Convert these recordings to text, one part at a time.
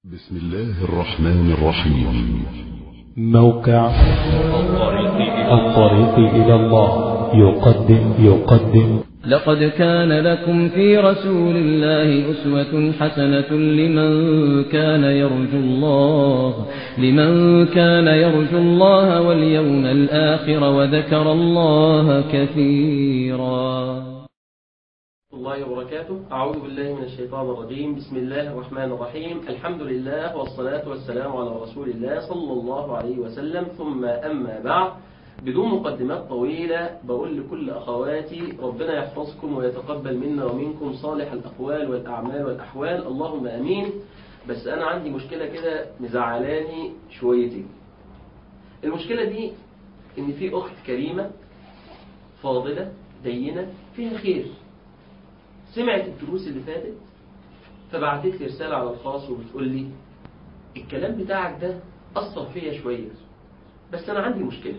بسم الله الرحمن الرحيم موقع الطريق إلى الله يقدم يقدم لقد كان لكم في رسول الله أسوة حسنة لمن كان يرجو الله لمن كان يرجو الله واليوم الآخر وذكر الله كثيرا الله وبركاته أعوذ بالله من الشيطان الرجيم بسم الله الرحمن الرحيم الحمد لله والصلاة والسلام على رسول الله صلى الله عليه وسلم ثم أما بعد بدون مقدمات طويلة بقول لكل أخواتي ربنا يحفظكم ويتقبل منا ومنكم صالح الأقوال والأعمال والأحوال اللهم أمين بس أنا عندي مشكلة كده مزعلاني شويتين المشكلة دي إن في أخت كريمة فاضلة دينة فيها خير سمعت الدروس اللي فاتت فبعتت لي رسالة على الخاص وبتقول لي الكلام بتاعك ده أثر فيا شوية بس أنا عندي مشكلة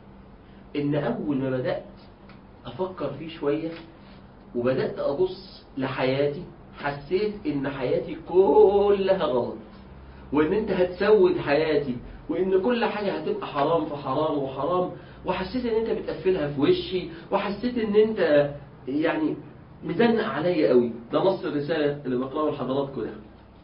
إن أول ما بدأت أفكر فيه شوية وبدأت أبص لحياتي حسيت إن حياتي كلها غلط وإن أنت هتسود حياتي وإن كل حاجة هتبقى حرام في حرام وحرام وحسيت إن أنت بتقفلها في وشي وحسيت إن أنت يعني مزنق عليا قوي ده نص الرسالة اللي بقرأه لحضراتكم ده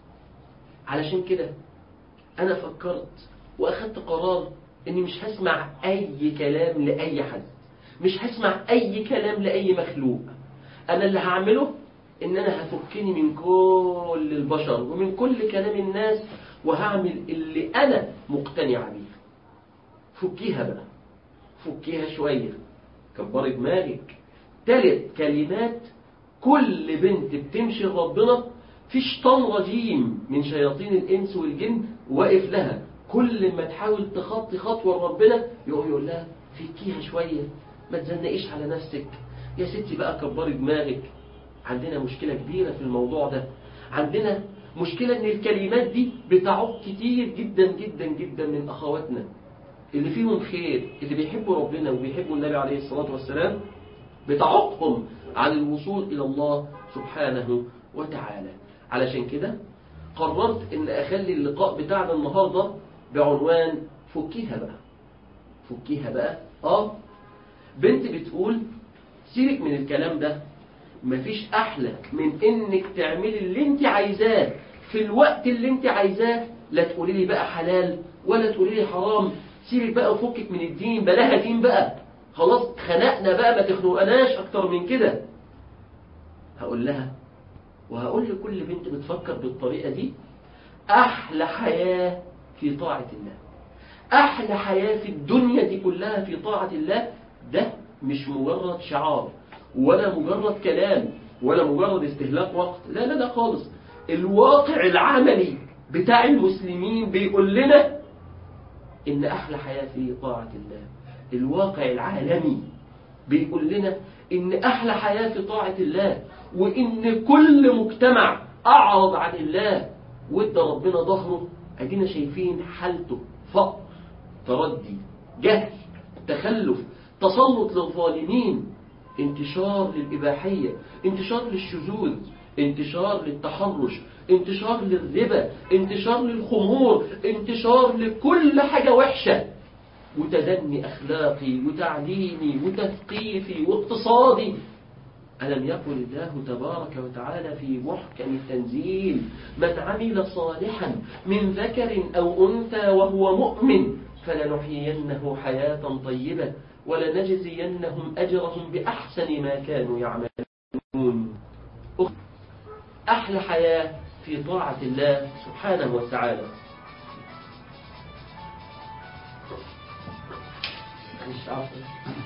علشان كده أنا فكرت وأخدت قرار إني مش هسمع أي كلام لأي حد مش هسمع أي كلام لأي مخلوق أنا اللي هعمله إن أنا هفكني من كل البشر ومن كل كلام الناس وهعمل اللي أنا مقتنع بيه فكيها بقى فكيها شوية كبري دماغك تلت كلمات كل بنت بتمشي ربنا في شيطان رجيم من شياطين الإنس والجن واقف لها كل ما تحاول تخطي خطوة ربنا يقوم يقول لها فكيها شوية ما تزنقيش على نفسك يا ستي بقى كبري دماغك عندنا مشكلة كبيرة في الموضوع ده عندنا مشكلة ان الكلمات دي بتعوق كتير جدا جدا جدا من أخواتنا اللي فيهم خير اللي بيحبوا ربنا وبيحبوا النبي عليه الصلاة والسلام بتعوقهم عن الوصول إلى الله سبحانه وتعالى علشان كده قررت ان اخلي اللقاء بتاعنا النهاردة بعنوان فكيها بقى فكيها بقى اه بنت بتقول سيبك من الكلام ده مفيش احلى من انك تعملي اللي انت عايزاه في الوقت اللي انت عايزاه لا تقولي لي بقى حلال ولا تقولي لي حرام سيبك بقى وفكك من الدين بلاها دين بقى خلاص خنقنا بقى ما تخنقناش اكتر من كده هقول لها وهقول لكل بنت بتفكر بالطريقة دي أحلى حياة في طاعة الله أحلى حياة في الدنيا دي كلها في طاعة الله ده مش مجرد شعار ولا مجرد كلام ولا مجرد استهلاك وقت لا لا لا خالص الواقع العملي بتاع المسلمين بيقول لنا إن أحلى حياة في طاعة الله الواقع العالمي بيقول لنا إن أحلى حياة في طاعة الله وإن كل مجتمع أعرض عن الله وادى ربنا ظهره أدينا شايفين حالته فقر تردي جهل تخلف تسلط للظالمين انتشار للإباحية انتشار للشذوذ انتشار للتحرش انتشار للربا انتشار للخمور انتشار لكل حاجة وحشة وتدني أخلاقي وتعليمي وتثقيفي واقتصادي ألم يقل الله تبارك وتعالى في محكم التنزيل من عمل صالحا من ذكر أو أنثى وهو مؤمن فلنحيينه حياة طيبة ولنجزينهم أجرهم بأحسن ما كانوا يعملون أحلى حياة في طاعة الله سبحانه وتعالى مش عارفة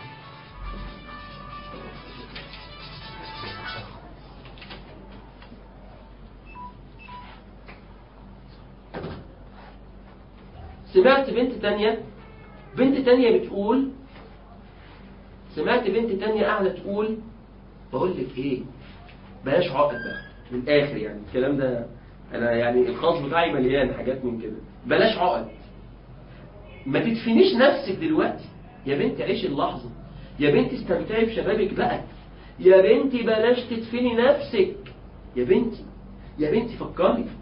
سمعت بنت تانية بنت تانية بتقول سمعت بنت تانية قاعدة تقول بقول لك ايه بلاش عقد بقى من الاخر يعني الكلام ده انا يعني الخاص بتاعي مليان حاجات من كده بلاش عقد ما تدفنيش نفسك دلوقتي يا بنت عيش اللحظة يا بنت استمتعي بشبابك بقى يا بنتي بلاش تدفني نفسك يا بنتي يا بنتي فكري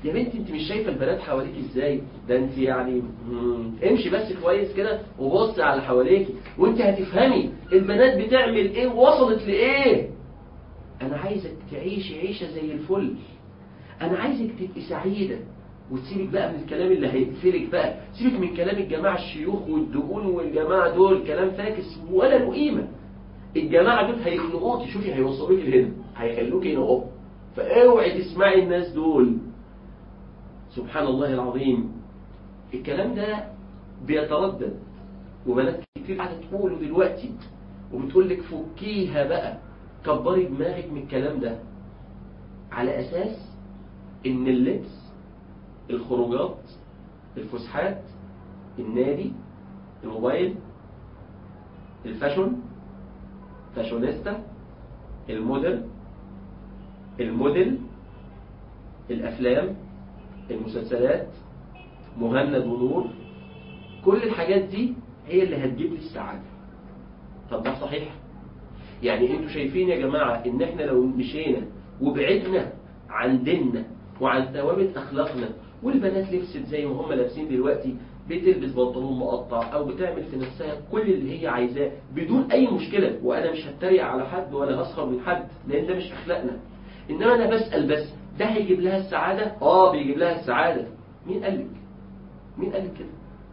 يا بنتي انت مش شايفه البنات حواليك ازاي ده انت يعني مم، امشي بس كويس كده وبص على اللي حواليك وانت هتفهمي البنات بتعمل ايه ووصلت لايه انا عايزك تعيشي عيشه زي الفل انا عايزك تبقي سعيده وتسيبك بقى من الكلام اللي هيقفلك بقى سيبك من كلام الجماعه الشيوخ والدقون والجماعه دول كلام فاكس ولا له قيمه الجماعه دول هيخنقوكي شوفي هيوصلوكي لهنا هيخلوكي هنا اهو فاوعي تسمعي الناس دول سبحان الله العظيم الكلام ده بيتردد وبنات كتير قاعده تقوله دلوقتي وبتقول لك فكيها بقى كبري دماغك من الكلام ده على اساس ان اللبس الخروجات الفسحات النادي الموبايل الفاشون فاشونيستا الموديل الموديل الافلام المسلسلات مهند ونور كل الحاجات دي هي اللي هتجيب لي السعاده طب ده صحيح يعني انتوا شايفين يا جماعه ان احنا لو مشينا وبعدنا عن ديننا وعن ثوابت اخلاقنا والبنات لبست زي ما هم لابسين دلوقتي بتلبس بنطلون مقطع او بتعمل في نفسها كل اللي هي عايزاه بدون اي مشكله وانا مش هتريق على حد ولا هسخر من حد لان ده مش اخلاقنا انما انا بسال بس ده هيجيب لها السعاده اه بيجيب لها السعاده مين قال لك مين قال لك كده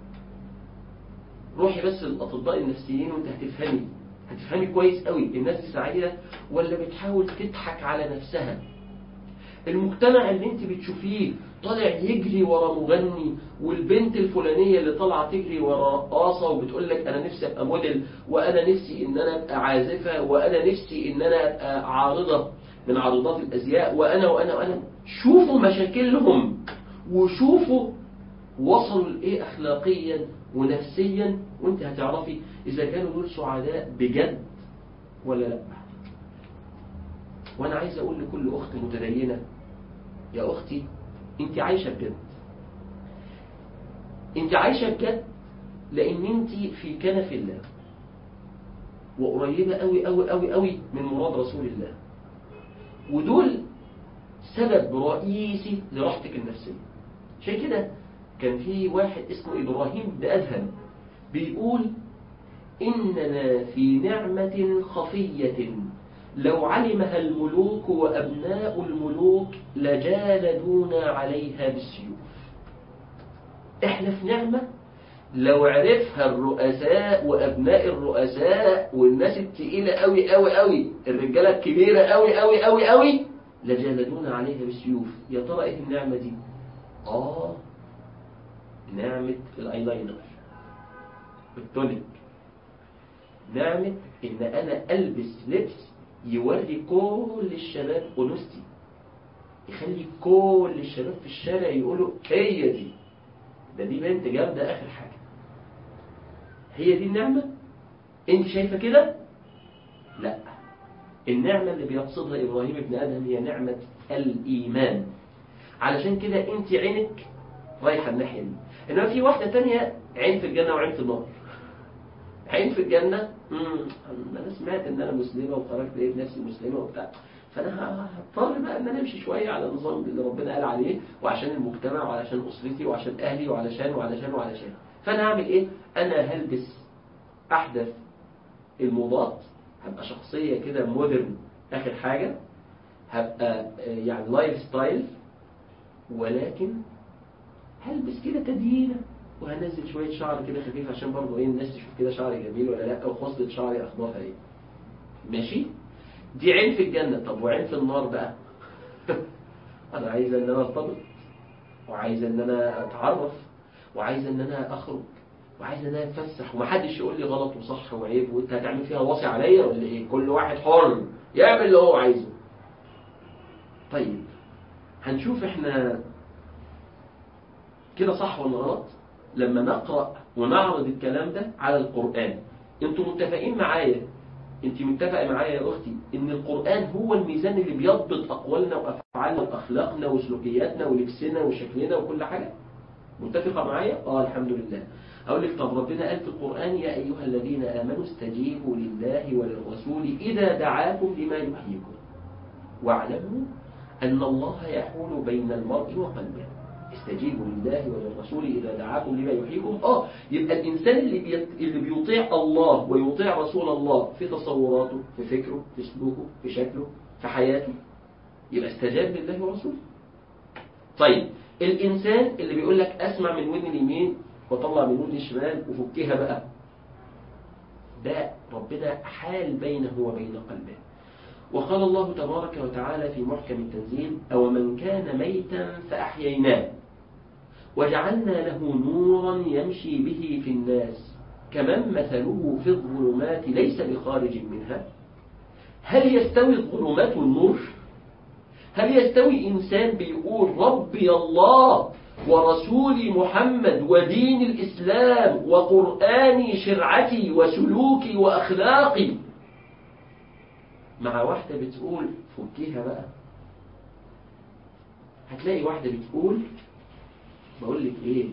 روحي بس للاطباء النفسيين وانت هتفهمي هتفهمي كويس قوي الناس دي سعيده ولا بتحاول تضحك على نفسها المجتمع اللي انت بتشوفيه طالع يجري ورا مغني والبنت الفلانيه اللي طالعه تجري ورا رقاصه وبتقول لك انا نفسي ابقى موديل وانا نفسي ان انا ابقى عازفه وانا نفسي ان انا ابقى عارضه من عارضات الازياء وانا وانا وانا شوفوا مشاكلهم وشوفوا وصلوا لايه اخلاقيا ونفسيا وانت هتعرفي اذا كانوا دول سعداء بجد ولا لا وانا عايز اقول لكل اخت متدينه يا اختي انت عايشه بجد انت عايشه بجد لان انت في كنف الله وقريبه قوي قوي قوي قوي من مراد رسول الله ودول سبب رئيسي لراحتك النفسيه عشان كده كان في واحد اسمه ابراهيم بن ادهم بيقول اننا في نعمه خفيه لو علمها الملوك وأبناء الملوك لجالدونا عليها بالسيوف احنا في نعمة لو عرفها الرؤساء وأبناء الرؤساء والناس التقيلة قوي قوي قوي الرجالة الكبيرة قوي قوي قوي قوي لجالدونا عليها بالسيوف يا ترى ايه النعمة دي اه نعمة الايلاينر التونيك نعمة ان انا البس لبس يوري كل الشباب أنوثتي يخلي كل الشباب في الشارع يقولوا هي دي ده دي بنت جامدة آخر حاجة هي دي النعمة انت شايفة كده لا النعمة اللي بيقصدها إبراهيم ابن آدم هي نعمة الإيمان علشان كده انت عينك رايحة الناحية دي إنما في واحدة تانية عين في الجنة وعين في النار عين في الجنة امم انا سمعت ان انا مسلمة وخرجت لقيت نفسي مسلمة وبتاع فانا هضطر بقى ان انا امشي شوية على النظام اللي ربنا قال عليه وعشان المجتمع وعشان اسرتي وعشان اهلي وعلشان وعلشان وعلشان فانا هعمل ايه انا هلبس احدث الموضات هبقى شخصية كده مودرن اخر حاجة هبقى يعني لايف ستايل ولكن هلبس كده تديينه وهنزل شوية شعر كده خفيف عشان برضه ايه الناس تشوف كده شعري جميل ولا لا او خصلة شعري اخبارها ايه ماشي دي عين في الجنة طب وعين في النار بقى انا عايز ان انا ارتبط وعايز ان انا اتعرف وعايز ان انا اخرج وعايز ان انا اتفسح ومحدش يقول لي غلط وصح وعيب وانت هتعمل فيها واصي عليا ولا ايه كل واحد حر يعمل اللي هو عايزه طيب هنشوف احنا كده صح ولا غلط لما نقرأ ونعرض الكلام ده على القرآن انتوا متفقين معايا انت متفقة معايا يا اختي ان القرآن هو الميزان اللي بيضبط اقوالنا وافعالنا واخلاقنا وسلوكياتنا ولبسنا وشكلنا وكل حاجة متفقة معايا اه الحمد لله اقول لك طب ربنا قال في القرآن يا ايها الذين امنوا استجيبوا لله وللرسول اذا دعاكم لما يحييكم واعلموا أن الله يحول بين المرء وقلبه استجيبوا لله وللرسول إذا دعاكم لما يحييكم آه يبقى الإنسان اللي بيت... اللي بيطيع الله ويطيع رسول الله في تصوراته في فكره في سلوكه في شكله في حياته يبقى استجاب لله ورسوله طيب الإنسان اللي بيقول لك أسمع من ودن اليمين وطلع من ودن الشمال وفكها بقى ده ربنا حال بينه وبين قلبه وقال الله تبارك وتعالى في محكم التنزيل أو من كان ميتا فأحييناه وجعلنا له نورا يمشي به في الناس كمن مثله في الظلمات ليس بخارج منها هل يستوي الظلمات والنور هل يستوي إنسان بيقول ربي الله ورسولي محمد ودين الإسلام وقرآني شرعتي وسلوكي وأخلاقي مع واحدة بتقول فكيها بقى هتلاقي واحدة بتقول بقول لك ايه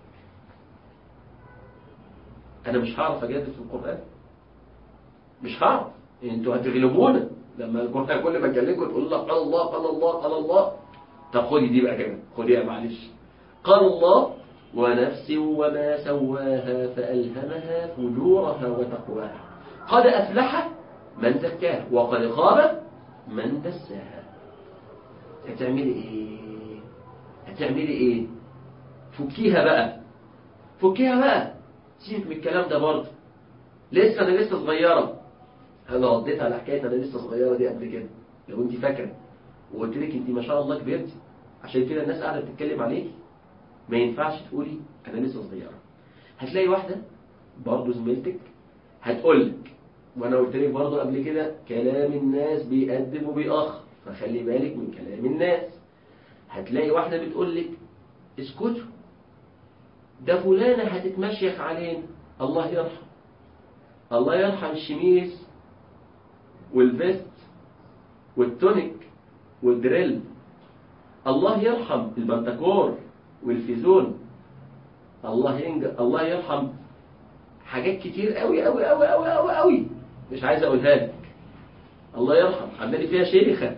انا مش هعرف اجادل في القرآن مش هعرف انتوا هتغلبونا لما القرآن كل ما اكلمكم تقول الله قال الله قال الله قال الله طب خدي دي بقى كمان خديها معلش قال الله ونفس وما سواها فألهمها فجورها وتقواها قد أفلح من زكاها وقد خاب من دساها هتعملي ايه هتعملي ايه فكيها بقى فكيها بقى سيبك من الكلام ده برضه لسه انا لسه صغيره انا رديت على حكايه انا لسه صغيره دي قبل كده لو انت فاكره وقلت لك انت ما شاء الله كبرتي عشان كده الناس قاعده بتتكلم عليك ما ينفعش تقولي انا لسه صغيره هتلاقي واحده برضه زميلتك هتقول لك وانا قلت لك برضه قبل كده كلام الناس بيقدم وبيأخر فخلي بالك من كلام الناس هتلاقي واحده بتقول لك اسكتوا ده فلانه هتتمشيخ علينا الله يرحم الله يرحم الشميس والفيست والتونيك والدريل الله يرحم البنتكور والفيزون الله ينج... الله يرحم حاجات كتير قوي قوي قوي قوي قوي قوي مش عايز اقولها لك الله يرحم عمالي فيها شيخه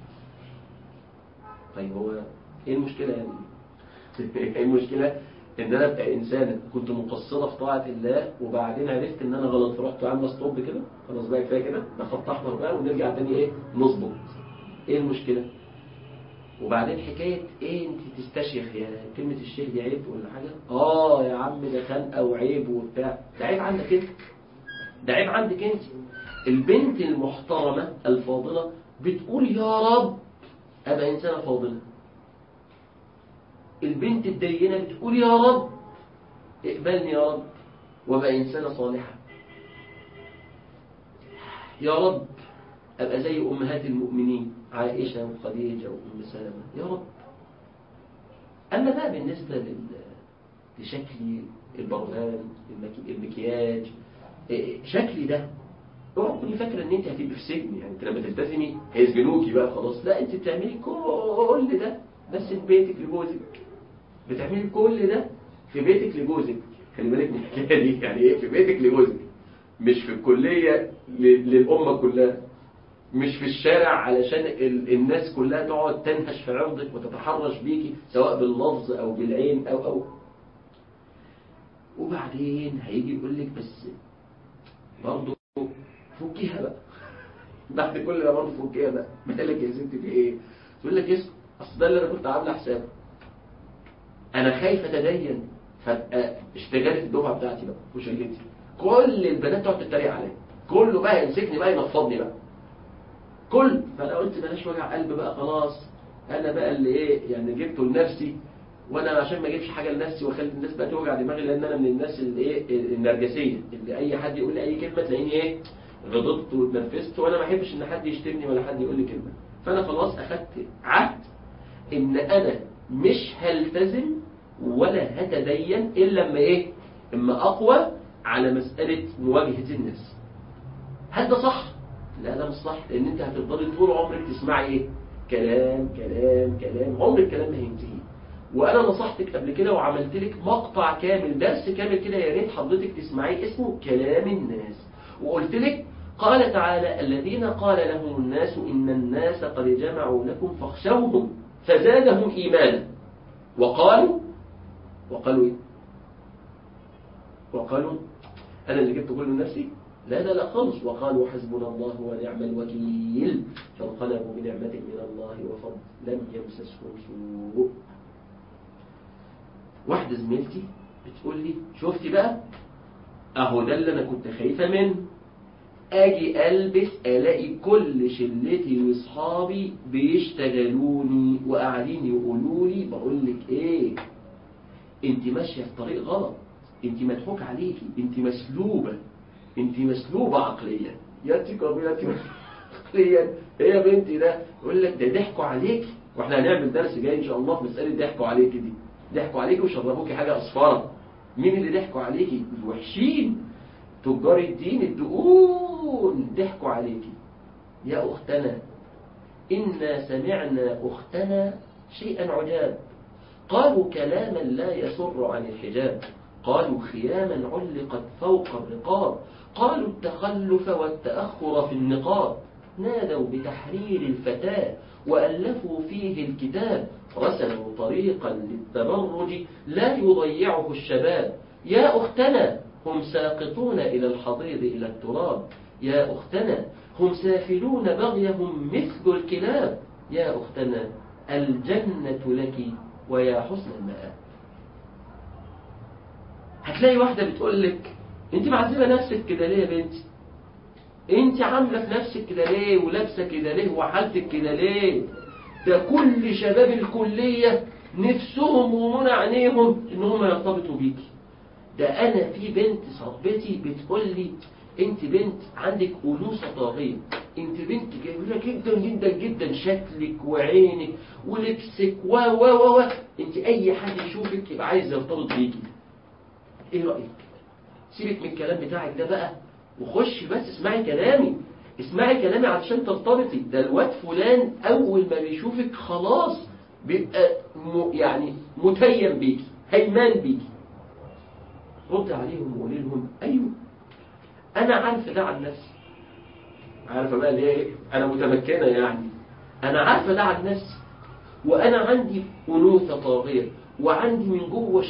طيب هو ايه المشكله يعني ايه المشكله ان انا ابقى انسان كنت مقصره في طاعه الله وبعدين عرفت ان انا غلط فرحت عامله ستوب كده خلاص بقى كفايه كده ده خط احمر بقى ونرجع تاني ايه نظبط ايه المشكله وبعدين حكايه ايه انت تستشيخ يا كلمه الشيخ دي عيب ولا حاجه اه يا عم ده خنقه وعيب وبتاع ده عيب عندك انت ده عيب عندك انت البنت المحترمه الفاضله بتقول يا رب ابقى انسانه فاضله البنت الدينة بتقول يا رب اقبلني يا رب وابقى إنسانة صالحة يا رب أبقى زي أمهات المؤمنين عائشة وخديجة وأم سلمة يا رب أما بقى بالنسبة لل... لشكلي البرهان المكي... المكياج إيه، شكلي ده اوعى تكوني فاكره ان انت هتبقي في سجن يعني انت لما تلتزمي هيسجنوكي بقى خلاص لا انت بتعملي كل ده بس في بيتك لجوزك بتعملي كل ده في بيتك لجوزك خلي بالك من الحكايه دي يعني ايه في بيتك لجوزك مش في الكليه ل- للامه كلها مش في الشارع علشان ال- الناس كلها تقعد تنهش في عرضك وتتحرش بيكي سواء باللفظ او بالعين او او وبعدين هيجي يقول لك بس برضه فكيها بقى بعد كل ده برضه فكيها بقى مالك يا ستي في ايه تقول لك اسم اصل ده اللي انا كنت عامله حسابه انا خايف اتدين فابقى اشتغلت الدفعه بتاعتي بقى وشلتي كل البنات تقعد تتريق عليا كله بقى يمسكني بقى ينفضني بقى كل فانا قلت بلاش وجع قلب بقى خلاص انا بقى اللي ايه يعني جبته لنفسي وانا عشان ما اجيبش حاجه لنفسي واخلي الناس بقى توجع دماغي لان انا من الناس اللي ايه النرجسيه اللي اي حد يقول لي اي كلمه تلاقيني ايه غضبت واتنرفزت وانا ما احبش ان حد يشتمني ولا حد يقول لي كلمه فانا خلاص اخدت عهد ان انا مش هلتزم ولا هتدين الا لما ايه اما اقوى على مساله مواجهه الناس هل ده صح لا ده مش صح لان انت هتفضلي طول عمرك تسمعي ايه كلام كلام كلام عمر الكلام ما هينتهي وانا نصحتك قبل كده وعملت لك مقطع كامل درس كامل كده يا ريت حضرتك تسمعيه اسمه كلام الناس وقلت لك قال تعالى الذين قال لهم الناس إن الناس قد جمعوا لكم فاخشوهم فزادهم إيمانا وقالوا وقالوا إيه؟ وقالوا أنا اللي جبت كل نفسي لا لا لا خالص وقالوا حسبنا الله ونعم الوكيل فانقلبوا بنعمة من الله وفضل لم يمسسهم سوء واحدة زميلتي بتقول لي شفتي بقى اهو ده اللي انا كنت خايفة منه اجي البس الاقي كل شلتي واصحابي بيشتغلوني وقاعدين يقولوا لي بقول لك ايه انت ماشيه في طريق غلط انت مضحوك عليكي انت مسلوبه انت مسلوبه عقليا يا انت قابلتي عقليا ايه يا بنتي ده يقول لك ده ضحكوا عليكي واحنا هنعمل درس جاي ان شاء الله في مساله ضحكوا عليكي دي ضحكوا عليكي وشربوكي حاجه اصفره مين اللي ضحكوا عليكي الوحشين تجار الدين الدقون ضحكوا عليكي يا أختنا إنا سمعنا أختنا شيئا عجاب قالوا كلاما لا يسر عن الحجاب قالوا خياما علقت فوق الرقاب قالوا التخلف والتأخر في النقاب نادوا بتحرير الفتاة وألفوا فيه الكتاب رسموا طريقا للتبرج لا يضيعه الشباب يا أختنا هم ساقطون إلى الحضيض إلى التراب يا أختنا هم سافلون بغيهم مثل الكلاب يا أختنا الجنة لك ويا حسن المآب هتلاقي واحدة بتقول لك انت معذبة نفسك كده ليه يا بنتي انت عاملة في نفسك كده ليه ولابسة كده ليه وحالتك كده ليه ده كل شباب الكلية نفسهم ومنع عينيهم ان هم يرتبطوا بيكي ده انا في بنت صاحبتي بتقول لي انت بنت عندك انوثه طاغيه انت بنت جميله جدا جدا جدا شكلك وعينك ولبسك و و و و انت اي حد يشوفك يبقى عايز يرتبط بيكي ايه رايك سيبك من الكلام بتاعك ده بقى وخش بس اسمعي كلامي اسمعي كلامي علشان ترتبطي ده الواد فلان اول ما بيشوفك خلاص بيبقى م... يعني متيم بيكي هيمان بيكي رد عليهم وقولي لهم ايوه انا عارفه ده عن نفسي عارفه بقى ليه ايه انا متمكنه يعني انا عارفه ده عن نفسي وانا عندي انوثه طاغيه وعندي من جوه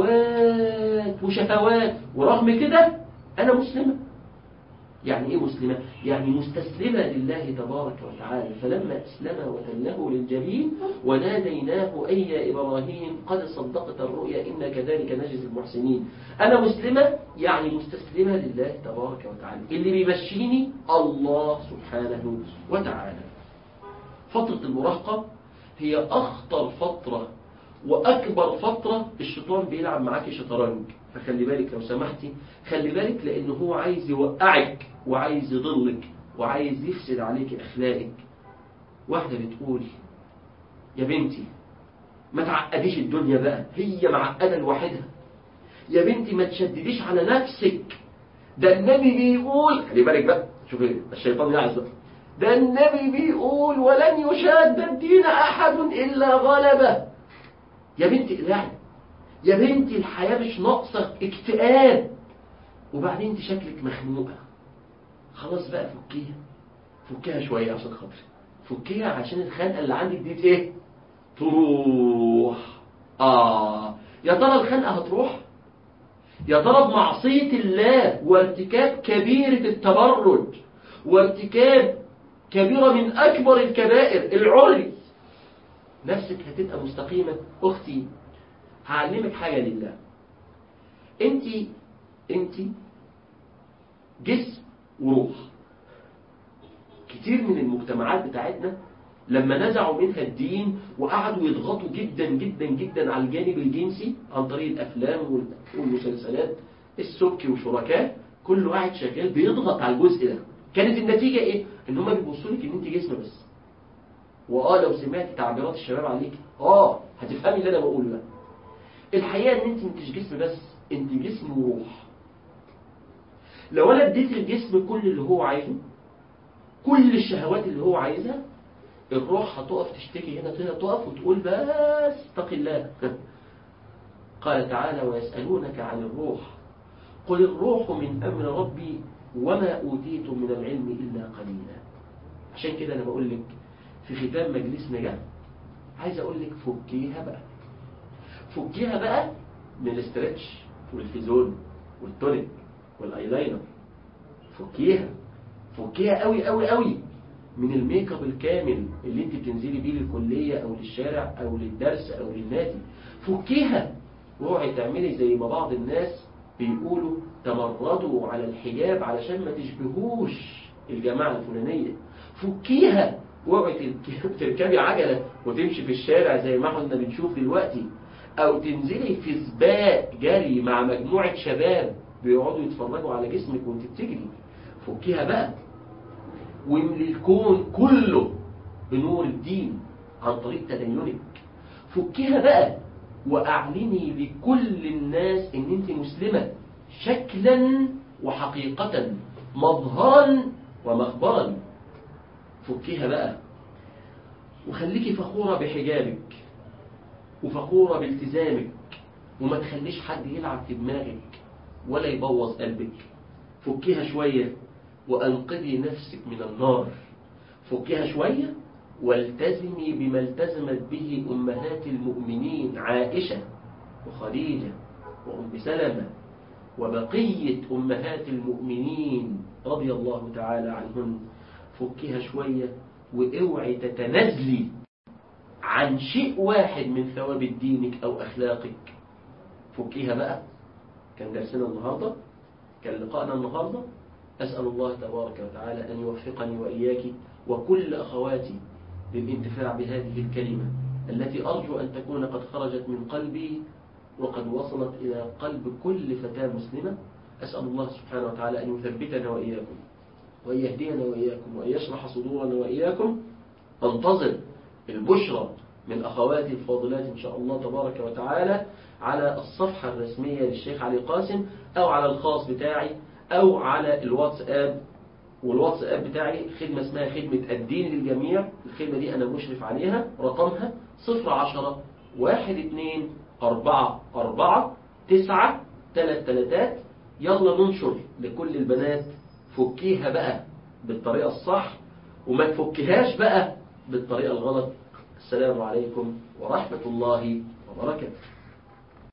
شهوات وشهوات ورغم كده انا مسلمه يعني ايه مسلمة؟ يعني مستسلمة لله تبارك وتعالى فلما أسلم وتله للجبين وناديناه أي يا إبراهيم قد صدقت الرؤيا إنا كذلك نجزي المحسنين أنا مسلمة يعني مستسلمة لله تبارك وتعالى اللي بيمشيني الله سبحانه وتعالى فترة المراهقة هي أخطر فترة وأكبر فترة الشيطان بيلعب معاكي شطرنج فخلي بالك لو سمحتي خلي بالك لأن هو عايز يوقعك وعايز يضلك وعايز يفسد عليك أخلاقك واحدة بتقول يا بنتي ما تعقديش الدنيا بقى هي معقدة لوحدها يا بنتي ما تشدديش على نفسك ده النبي بيقول خلي بالك بقى شوفي الشيطان يعز بقى ده النبي بيقول ولن يشاد الدين أحد إلا غلبه يا بنتي اقلعي يا بنتي الحياة مش ناقصة اكتئاب وبعدين انت شكلك مخنوقة خلاص بقى فكيها فكيها شوية عشان خاطري فكيها عشان الخنقة اللي عندك دي ايه تروح اه يا ترى الخنقة هتروح يا ترى بمعصية الله وارتكاب كبيرة التبرج وارتكاب كبيرة من أكبر الكبائر العري نفسك هتبقى مستقيمة أختي هعلمك حاجة لله انت انت جسم وروح كتير من المجتمعات بتاعتنا لما نزعوا منها الدين وقعدوا يضغطوا جدا جدا جدا على الجانب الجنسي عن طريق الافلام والمسلسلات السبكي وشركاء كله قاعد شغال بيضغط على الجزء ده كانت النتيجة ايه ان هم بيبصوا لك ان انت جسم بس واه لو سمعت تعبيرات الشباب عليك اه هتفهمي اللي انا بقوله ده الحقيقه ان انت مش جسم بس انت جسم وروح لو انا اديت الجسم كل اللي هو عايزه كل الشهوات اللي هو عايزها الروح هتقف تشتكي هنا هنا تقف وتقول بس اتق الله قال تعالى ويسألونك عن الروح قل الروح من أمر ربي وما أوتيتم من العلم إلا قليلا عشان كده أنا بقول لك في ختام مجلسنا ده عايز أقول لك فكيها بقى فكيها بقى من الاسترتش والفيزون والتونيك والايلاينر فكيها فكيها قوي قوي قوي من الميك اب الكامل اللي انت بتنزلي بيه للكليه او للشارع او للدرس او للنادي فكيها واوعي تعملي زي ما بعض الناس بيقولوا تمردوا على الحجاب علشان ما تشبهوش الجماعه الفلانيه فكيها واوعي تركبي عجله وتمشي في الشارع زي ما احنا بنشوف دلوقتي او تنزلي في سباق جري مع مجموعة شباب بيقعدوا يتفرجوا على جسمك وانت بتجري فكيها بقى واملي الكون كله بنور الدين عن طريق تدينك فكيها بقى واعلني لكل الناس ان انت مسلمة شكلا وحقيقة مظهرا ومخبرا فكيها بقى وخليكي فخورة بحجابك وفخورة بالتزامك وما تخليش حد يلعب في دماغك ولا يبوظ قلبك فكيها شوية وأنقذي نفسك من النار فكيها شوية والتزمي بما التزمت به أمهات المؤمنين عائشة وخديجة وأم سلمة وبقية أمهات المؤمنين رضي الله تعالى عنهن فكيها شوية واوعي تتنازلي عن شيء واحد من ثوابت دينك أو أخلاقك فكيها بقى كان درسنا النهاردة كان لقاءنا النهاردة أسأل الله تبارك وتعالى أن يوفقني وإياك وكل أخواتي للانتفاع بهذه الكلمة التي أرجو أن تكون قد خرجت من قلبي وقد وصلت إلى قلب كل فتاة مسلمة أسأل الله سبحانه وتعالى أن يثبتنا وإياكم وأن يهدينا وإياكم وأن يشرح صدورنا وإياكم أنتظر البشرى من أخواتي الفاضلات إن شاء الله تبارك وتعالى على الصفحة الرسمية للشيخ علي قاسم أو على الخاص بتاعي أو على الواتساب والواتساب بتاعي خدمة اسمها خدمة الدين للجميع الخدمة دي أنا مشرف عليها رقمها 010 واحد اتنين أربعة أربعة تسعة تلات تلاتات يلا ننشر لكل البنات فكيها بقى بالطريقة الصح وما تفكيهاش بقى بالطريقة الغلط السلام عليكم ورحمة الله وبركاته